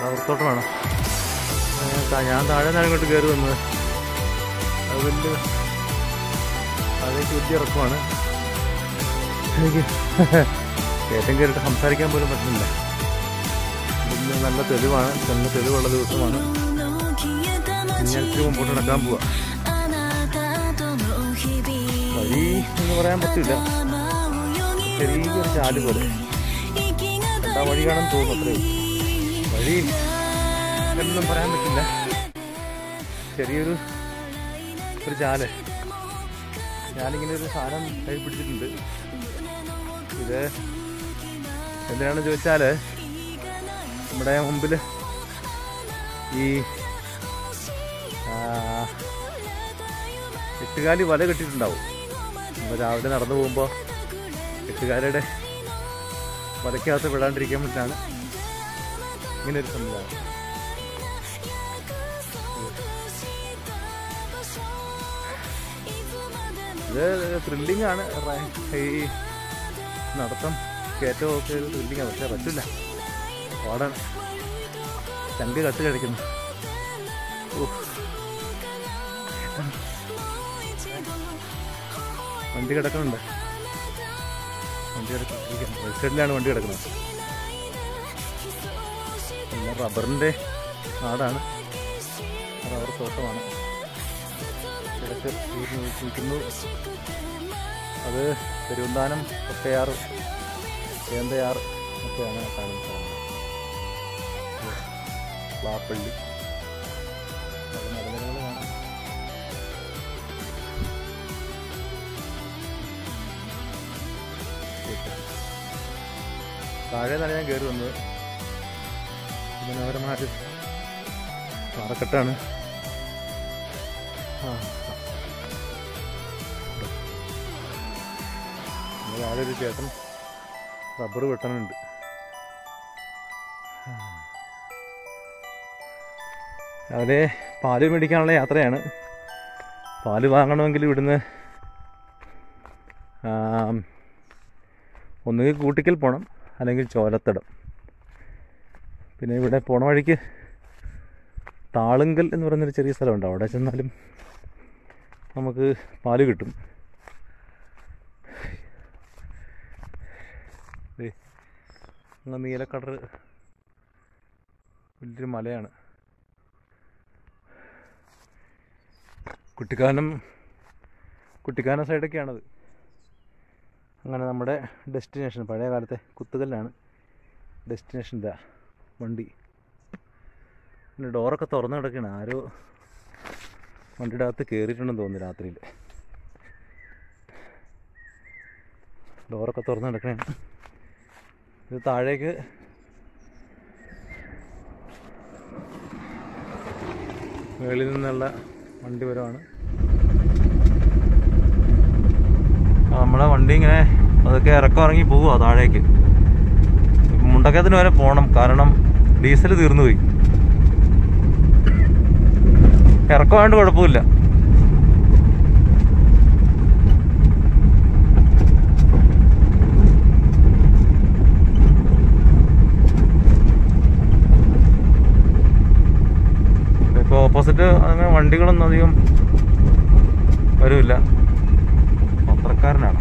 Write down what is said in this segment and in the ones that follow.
റബ്ബർത്തോട്ടമാണ് ഞാൻ താഴെ നിന്നാണ് ഇങ്ങോട്ട് കയറി വന്നത് അത് വലിയ അതിലേക്ക് വലിയ ഇറക്കമാണ് എനിക്ക് കയറ്റം കയറിയിട്ട് സംസാരിക്കാൻ പോലും പറ്റുന്നില്ല ഇന്ന് നല്ല തെളിവാണ് നല്ല തെളിവുള്ള ദിവസമാണ് ഇനി ഞാൻ ഇത്തിരി മുമ്പോട്ട് നടക്കാൻ പോവാ വഴി എന്ന് പറയാൻ പറ്റില്ല ചെറിയൊരു ചാല് പോലെ എന്താ വഴി കാണാൻ തോന്നുന്നു അത്രേ വഴി എന്നും പറയാൻ പറ്റില്ല ചെറിയൊരു ഒരു ചാല് ഞാനിങ്ങനെ ഒരു സാധനം കൈ പിടിച്ചിട്ടുണ്ട് ഇത് എന്തിനാണെന്ന് ചോദിച്ചാൽ നമ്മുടെ മുമ്പിൽ ഈ ആ, എട്ടുകാലി വല കെട്ടിയിട്ടുണ്ടാവും നമ്മൾ രാവിലെ നടന്നു പോകുമ്പോൾ എട്ടുകാലിയുടെ വലയ്ക്കകത്ത് വിടാണ്ടിരിക്കാൻ വേണ്ടിയിട്ടാണ് ഇങ്ങനെ ഒരു സംവിധാനം ഇത് ത്രില്ലിംഗ് ആണ് റ- ഈ നടത്തം കയറ്റവും ഒക്കെ ഒരു ത്രില്ലിംഗ് ആണ് പക്ഷേ പറ്റില്ല പാടാണ് ചങ്ക് കത്ത് കഴിക്കുന്നു ഉഫ്. വണ്ടി കിടക്കുന്നുണ്ട് വണ്ടി കിടക്കുന്നു റൈറ്റ് സൈഡിലാണ് വണ്ടി കിടക്കുന്നത് പിന്നെ റബ്ബറിൻ്റെ നാടാണ് റബ്ബർ തോട്ടമാണ് ഇടയ്ക്ക് നിൽക്കുന്നു അത് പെരുവന്താനം കൊട്ടയാർ ചേന്തയാർ ഒക്കെയാണ് കാണുന്ന സ്ഥലങ്ങൾ വാപ്പള്ളി അവിടെ മലനിരകൾ കാണാം താഴെ നിന്നാണ് ഞാൻ കയറി വന്നത് മനോഹരമായൊരു പാറക്കെട്ടാണ് ആ ഇവിടെ താഴെ ഒരു ചേട്ടൻ റബ്ബർ വെട്ടണുണ്ട് രാവിലെ പാല് മേടിക്കാനുള്ള യാത്രയാണ് പാല് വാങ്ങണമെങ്കിൽ ഇവിടുന്ന് ആം, ഒന്നുകിൽ കൂട്ടിക്കൽ പോകണം അല്ലെങ്കിൽ ചോലത്തടം പിന്നെ ഇവിടെ പോണ വഴിക്ക് താളുങ്കൽ എന്ന് പറയുന്നൊരു ചെറിയ സ്ഥലമുണ്ട് അവിടെ ചെന്നാലും നമുക്ക് പാല് കിട്ടും ദേ, അങ്ങ് നീലക്കടർ വലിയൊരു മലയാണ് കുട്ടിക്കാനം കുട്ടിക്കാനം സൈഡൊക്കെയാണത് അങ്ങനെ നമ്മുടെ ഡെസ്റ്റിനേഷൻ പഴയ കാലത്തെ കുത്തുകല്ലാണ് ഡെസ്റ്റിനേഷൻ ഇതാ വണ്ടി പിന്നെ ഡോറൊക്കെ തുറന്നു കിടക്കുകയാണ് ആരോ വണ്ടിയുടെ അകത്ത് കയറിയിട്ടുണ്ടെന്ന് തോന്നുന്നു രാത്രിയിൽ ഡോറൊക്കെ തുറന്നു കിടക്കണേ ഇത് താഴേക്ക് മുകളിൽ നിന്നുള്ള വണ്ടി വരവാണ് ആ, നമ്മളെ വണ്ടി ഇങ്ങനെ അതൊക്കെ ഇറക്കം ഇറങ്ങി പോവുക താഴേക്ക് മുണ്ടക്കത്തിന് വരെ പോകണം കാരണം ഡീസൽ തീർന്നു പോയി ഇറക്കമായിട്ട് കുഴപ്പമില്ല ഇപ്പോൾ ഓപ്പോസിറ്റ് അങ്ങനെ വണ്ടികളൊന്നും അധികം വരില്ല പത്രക്കാരനാണ്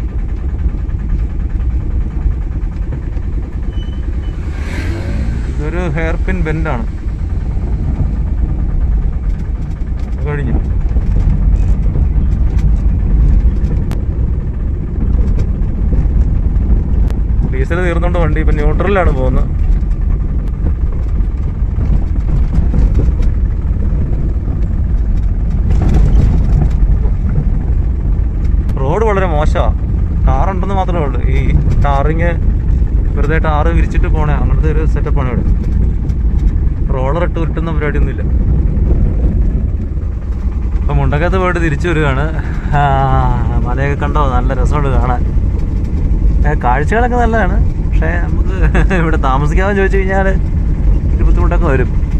ഇതൊരു ഹെയർ പിൻ ബെൻഡാണ് കഴിഞ്ഞു ഡീസൽ തീർന്നുകൊണ്ട് വണ്ടി ഇപ്പം ന്യൂട്രലിലാണ് പോകുന്നത് റോഡ് വളരെ മോശമാണ് ടാറുണ്ടെന്ന് മാത്രമേ ഉള്ളൂ ഈ ടാറിങ് വെറുതെ ടാറ് വിരിച്ചിട്ട് പോണേ അങ്ങനത്തെ ഒരു സെറ്റപ്പാണ് ഇവിടെ റോളർ ഇട്ട് ഉരുട്ടുന്ന പരിപാടിയൊന്നുമില്ല അപ്പം മുണ്ടക്കത്ത് പോയിട്ട് തിരിച്ചു വരികയാണ് ആ, മലയൊക്കെ കണ്ടോ നല്ല രസമുണ്ട് കാണാൻ ഏ, കാഴ്ചകളൊക്കെ നല്ലതാണ് പക്ഷേ നമുക്ക് ഇവിടെ താമസിക്കാമെന്ന് ചോദിച്ചു കഴിഞ്ഞാൽ ഒരു ബുദ്ധിമുട്ടൊക്കെ വരും